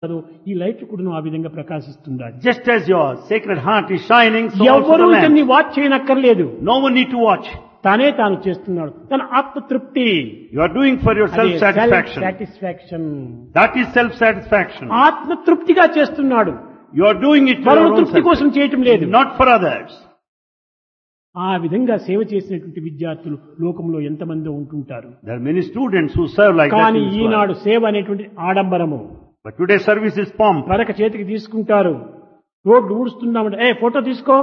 కాదు, ఈ లైట్ కూడా ఆ విధంగా ప్రకాశిస్తుండాలి Just as your sacred heart is shining, so also ఎవరు the ఇతన్ని lamp. వాచ్ చేయనక్కర్లేదు No one need to watch. తానే తాను చేస్తున్నాడు తన ఆత్మతృప్తి You are doing for your self-satisfaction. Satisfaction That is self-satisfaction. ఆత్మతృప్తిగా చేస్తున్నాడు You are doing it for మరొక your own తృప్తి కోసం చేయటం లేదు self, not for others. ఆ విధంగా సేవ చేసినటువంటి విద్యార్థులు లోకంలో ఎంతమంది ఉంటుంటారు There are many students who serve like that. కానీ in this world. ఈనాడు సేవ అనేటువంటి ఆడంబరము But today's service is pomp. పరక చేతికి తీసుకుంటారు రోడ్డు ఊడుస్తున్నామంటే ఏ ఫోటో తీసుకో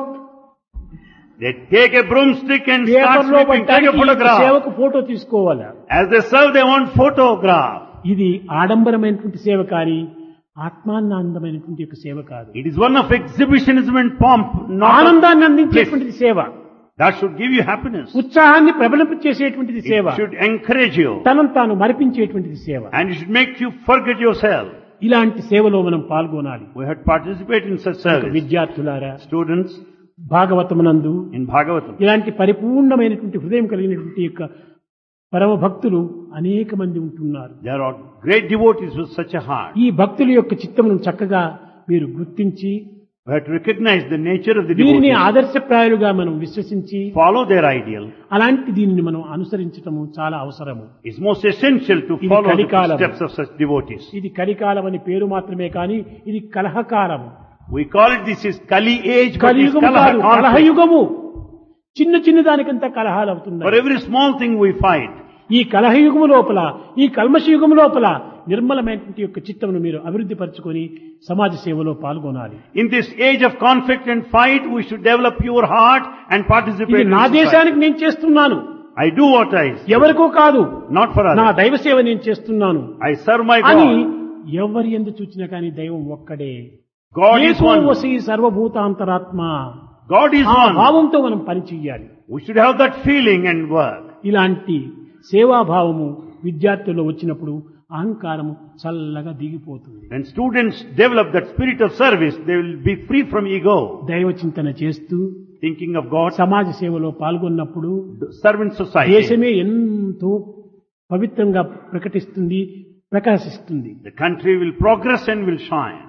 They take a broomstick and start paper లో sweeping, take a పట్టడానికి photograph. సేవకు ఫోటో తీసుకోవాలి As they serve, they want photograph. ఇది ఆడంబరమైనటువంటి సేవ కానీ ఆత్మానందమైనటువంటి యొక్క సేవ కాదు It is one of exhibitionism and pomp, not ఆనందాన్ని అందించేటువంటిది సేవ that should give you happiness. ఉత్సాహాన్ని ప్రబలింప చేసేటువంటిది సేవ It should encourage you తనను తాను మరిపించేటువంటిది సేవ and it should make you forget yourself. ఇలాంటి సేవలో మనం పాల్గొనాలి We had participated in such service. విద్యార్థులారా Students భాగవతమునందు in Bhagavatam. ఇలాంటి పరిపూర్ణమైనటువంటి హృదయం కలిగినటువంటి యొక్క పరమ భక్తులు అనేక మంది ఉంటున్నారు There are great devotees with such a heart. ఈ భక్తుల యొక్క చిత్తమును చక్కగా మీరు గుర్తించి We have to recognize the nature of the వీరిని devotees. ఆదర్శప్రాయులుగా మనం విశ్వసించి Follow their ideal. అలాంటి దీనిని మనం అనుసరించటము చాలా అవసరము It's most essential to ఇది follow the కలికాలం. steps of such devotees. ఇది కలికాలం అని పేరు మాత్రమే కానీ ఇది కలహకాలం We call it this is Kali age, but it's కలియుగం Kalaha కాదు conflict. కలహయుగము చిన్న చిన్న దానికంతా కలహాలు For అవుతున్నాయి every small thing we fight. ఈ కలహయుగము లోపల ఈ కల్మషయుగము లోపల నిర్మలమైనటువంటి యొక్క చిత్తమును మీరు అభివృద్ధి పరచుకొని సమాజ సేవలో పాల్గొనాలి In this age of conflict and fight, we should develop your heart and participate ఇది in నా society. దేశానికి నేను చేస్తున్నాను I do what I say, ఎవరికో కాదు not for నా others. దైవ సేవ నేను చేస్తున్నాను I serve my అని God. ఎవరి ఎందు చూచినా కానీ దైవం ఒక్కడే God is ఏకో one. వసి సర్వభూతాంతరాత్మ God is ఆ one. భావంతో మనం పనిచేయాలి We should have that feeling and work. ఇలాంటి సేవాభావము విద్యార్థుల్లో వచ్చినప్పుడు అహంకారము చల్లగా దిగిపోతుంది When students develop that spirit of service, they will be free from ego, దైవ చింతన చేస్తూ thinking of God, సమాజ సేవలో పాల్గొన్నప్పుడు serve in society. దేశమే ఎంతో పవిత్రంగా ప్రకటిస్తుంది ప్రకాశిస్తుంది The country will progress and will shine.